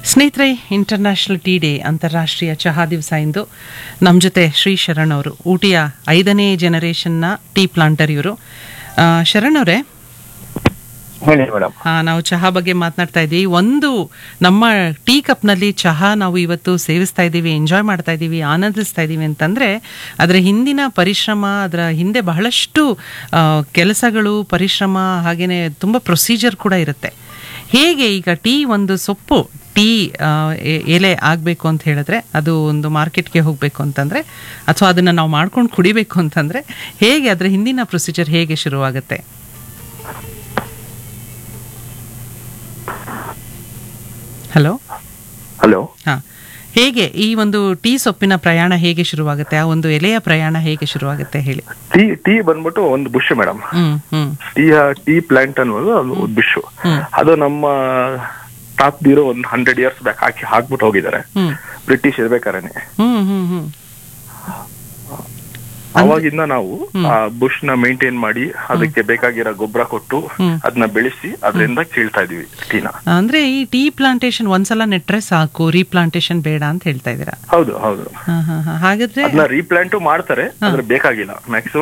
ಸ್ನೇಹಿತರೆ international tea day ಅಂತಾರಾಷ್ಟ್ರೀಯ ಚಹಾ ದಿವಸ ಇಂದು ನಮ್ಮ ಜೊತೆ ಶ್ರೀ ಶರಣ್ ಅವರು ಊಟಿಯ ಐದನೇ ಜನರೇಷನ್ನ ಟೀ ಪ್ಲಾಂಟರ್ ಇವರು ಆ, ಶರಣ್ ಅವರೇ ಹೇಳಿ ಮೇಡಮ್ ಆ, ನಾವು ಚಹಾ ಬಗ್ಗೆ ಮಾತನಾಡ್ತಾ ಇದ್ದೀವಿ ಒಂದು ನಮ್ಮ ಟೀ ಕಪ್ನಲ್ಲಿ ಚಹಾ ನಾವು ಇವತ್ತು ಸೇವಿಸ್ತಾ ಇದ್ದೀವಿ ಎಂಜಾಯ್ ಮಾಡ್ತಾ ಇದ್ದೀವಿ ಆನಂದಿಸ್ತಾ ಇದ್ದೀವಿ ಅಂತಂದರೆ ಅದರ ಹಿಂದಿನ ಪರಿಶ್ರಮ ಅದರ ಹಿಂದೆ ಬಹಳಷ್ಟು ಆ, ಕೆಲಸಗಳು ಪರಿಶ್ರಮ ಹಾಗೆಯೇ ತುಂಬ ಪ್ರೊಸೀಜರ್ ಕೂಡ ಇರುತ್ತೆ ಹೇಗೆ ಈಗ ಟೀ ಒಂದು ಸೊಪ್ಪು ಟೀ ಆ, ಎ- ಎಲೆ ಆಗಬೇಕು ಅಂತ ಹೇಳಿದ್ರೆ ಅದು ಒಂದು ಮಾರ್ಕೆಟ್ಗೆ ಹೋಗಬೇಕು ಅಂತಂದರೆ ಅಥವಾ ಅದನ್ನು ನಾವು ಮಾಡ್ಕೊಂಡು ಕುಡಿಬೇಕು ಅಂತಂದರೆ ಹೇಗೆ ಅದರ ಹಿಂದಿನ ಪ್ರೊಸೀಜರ್ ಹೇಗೆ ಶುರುವಾಗುತ್ತೆ ಹಲೋ ಹಲೋ ಹಾ ಹೇಗೆ ಈ ಒಂದು ಟೀ ಸೊಪ್ಪಿನ ಪ್ರಯಾಣ ಹೇಗೆ ಶುರುವಾಗುತ್ತೆ ಆ ಒಂದು ಎಲೆಯ ಪ್ರಯಾಣ ಹೇಗೆ ಶುರುವಾಗುತ್ತೆ ಹೇಳಿ ಟೀ ಟೀ ಬಂದ್ಬಿಟ್ಟು ಒಂದು bush madam hmm hmm tea tea plant ಅನ್ನೋದು ಅದು ಒಂದು ಬುಷ್ ಹ್ಮ್. ಅದು ನಮ್ಮ ತಾತ್ದಿರೋ ಒಂದು ಹಂಡ್ರೆಡ್ ಇಯರ್ಸ್ ಬ್ಯಾಕ್ ಹಾಕಿ ಹಾಕ್ಬಿಟ್ಟು ಹೋಗಿದ್ದಾರೆ ಹ್ಮ್ ಬ್ರಿಟಿಷ್ ಇರ್ಬೇಕಾರೇನೆ ಹ್ಮ್ ಹ್ಮ್ ಹ್ಮ್ ಅವಾಗಿಂದ ನಾವು ಆ ಬುಷ್ ನ ಮೇಂಟೈನ್ ಮಾಡಿ ಅದಕ್ಕೆ ಬೇಕಾಗಿರೋ ಗೊಬ್ಬರ ಕೊಟ್ಟು ಹ್ಮ್. ಅದನ್ನ ಬೆಳೆಸಿ ಅದರಿಂದ ಕೀಳ್ತಾ ಇದೀವಿ ಟೀನ ಅಂದ್ರೆ ಈ ಟೀ ಪ್ಲಾಂಟೇಶನ್ ಒಂದ್ಸಲ ನೆಟ್ರೆ ಸಾಕು ರೀಪ್ಲಾಂಟೇಶನ್ ಬೇಡ ಅಂತ ಹೇಳ್ತಾ ಇದ್ದೀರಾ ಹೌದು ಹೌದು ಹಾ ಹಾ ಹಾ ಹಾಗಾದ್ರೆ ಅದನ್ನ ರೀಪ್ಲಾಂಟು ಮಾಡ್ತಾರೆ ಆದ್ರೆ ಬೇಕಾಗಿಲ್ಲ ಮ್ಯಾಕ್ಸಿಮಮ್